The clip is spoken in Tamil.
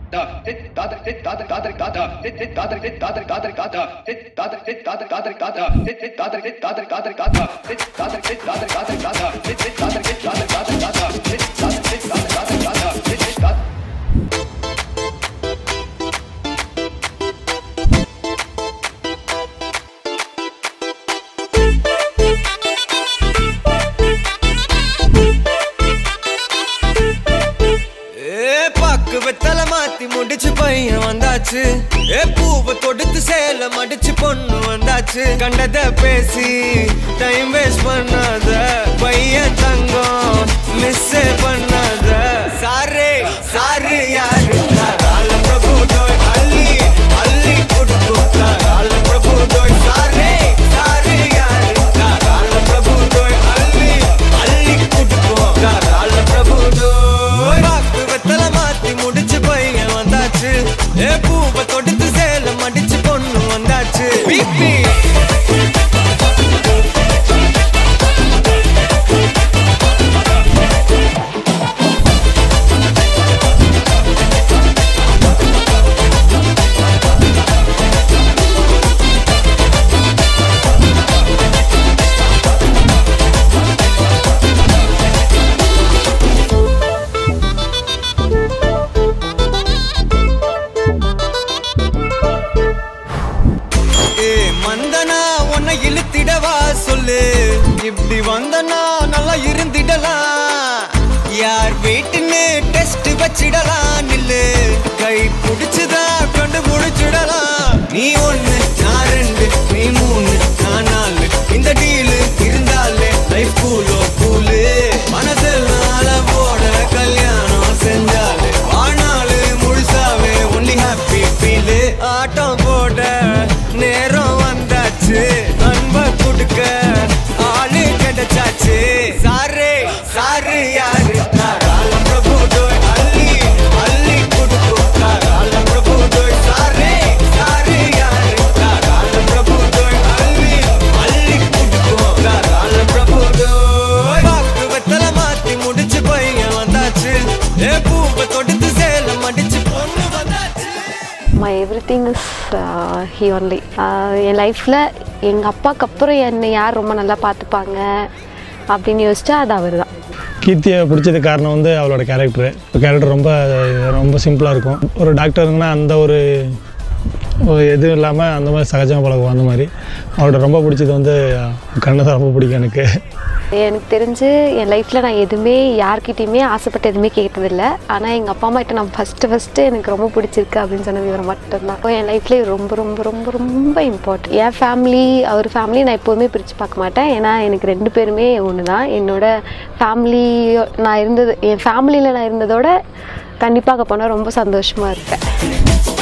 ஏ பாக்கு வெத்தல மாத்தி முடிச்சு பையன் வந்தாச்சு ஏ பூவை தொடுத்து சேல மடிச்சு பொண்ணு வந்தாச்சு கண்டத பேசி டைம் வேஸ்ட் பண்ணாத பையன் தங்கம் மிஸ் பண்ணாத சாரே சாரு யாரு கால பிரபு டோய் அள்ளி அள்ளி கொடுக்கும் கால பிரபு டோய் சாரே சாரு யாரு கால பிரபு டோய் அள்ளி அள்ளி கொடுக்கும் கால பிரபு டோய் பாக்கு வெத்தல மாத்தி முடிச்சு பையன் வந்தாச்சு ஏ பூவை தொடுத்து சேல மடிச்சு பொண்ணு வந்தாச்சு பிபி ஏ மந்தனா உன்னை இழுத்திடவா சொல்லு இப்படி வந்தனா நல்லா இருந்திடலாம் யார் வீட்டுன்னு டெஸ்ட் வச்சிடலாம் நில்லு கை பிடிச்சுதா கொண்டு முடிச்சிடலாம் நீ ஒண்ணு நான் ரெண்டு நீ மூணு நான் நாலு இந்த டீலு இருந்தாலே லைஃப் கூலோ கூலு மனசெல்லாம் போட கல்யாணம் செஞ்சாலே ஆனாலு முழுசாவே ஒன்லி ஹாப்பி ஃபீலு ஆட்டம் போட நேரம் வந்தாச்சு அன்ப கொடுக்க ஆளு கிடைச்சாச்சு சாரு சாரு யாரு கால பிரபு டோய் அள்ளி அள்ளி கொடுக்கும் கால பிரபு டோய் சாரே சாரு யாரு கால பிரபு டோய் அள்ளி அள்ளி கொடுக்கும் கால பிரபு டோய் பாக்கு வெத்தல மாத்தி முடிச்சு பையன் வந்தாச்சு ஏ பூவை தொடுத்து சேலம் அடிச்சு பொண்ணு வந்தாச்சு my everything is he only என் லைஃப்பில் எங்கள் அப்பாவுக்கு அப்புறம் என்னை யார் ரொம்ப நல்லா பார்த்துப்பாங்க அப்படின்னு யோசிச்சா அது அவர் தான் கீர்த்தியை பிடிச்சது காரணம் வந்து அவளோட கேரக்டரு கேரக்டர் ரொம்ப ரொம்ப சிம்பிளாக இருக்கும் ஒரு டாக்டருங்கன்னா அந்த ஒரு ஒரு எதுவும் இல்லாமல் அந்த மாதிரி சகஜமாக பழகுவோம் அந்த மாதிரி அவளோட ரொம்ப பிடிச்சது வந்து கண்ணை தான் ரொம்ப பிடிக்கும் எனக்கு எனக்கு தெரிஞ்சு என் லைஃப்பில் நான் எதுவுமே யார்கிட்டயுமே ஆசைப்பட்டு எதுவுமே கேட்டதில்லை ஆனால் எங்கள் அப்பா அம்மா கிட்ட நான் ஃபஸ்ட்டு ஃபஸ்ட்டு எனக்கு ரொம்ப பிடிச்சிருக்கு அப்படின்னு சொன்னது இவர் மட்டும்தான் அப்போ என் லைஃப்லேயே ரொம்ப ரொம்ப ரொம்ப ரொம்ப இம்பார்ட்டன்ட் என் ஃபேமிலி அவர் ஃபேமிலி நான் எப்போவுமே பிரித்து பார்க்க மாட்டேன் ஏன்னா எனக்கு ரெண்டு பேருமே ஒன்று தான் என்னோட ஃபேமிலி நான் இருந்தது என் ஃபேமிலியில் நான் இருந்ததோட கண்டிப்பாக போனால் ரொம்ப சந்தோஷமாக இருப்பேன்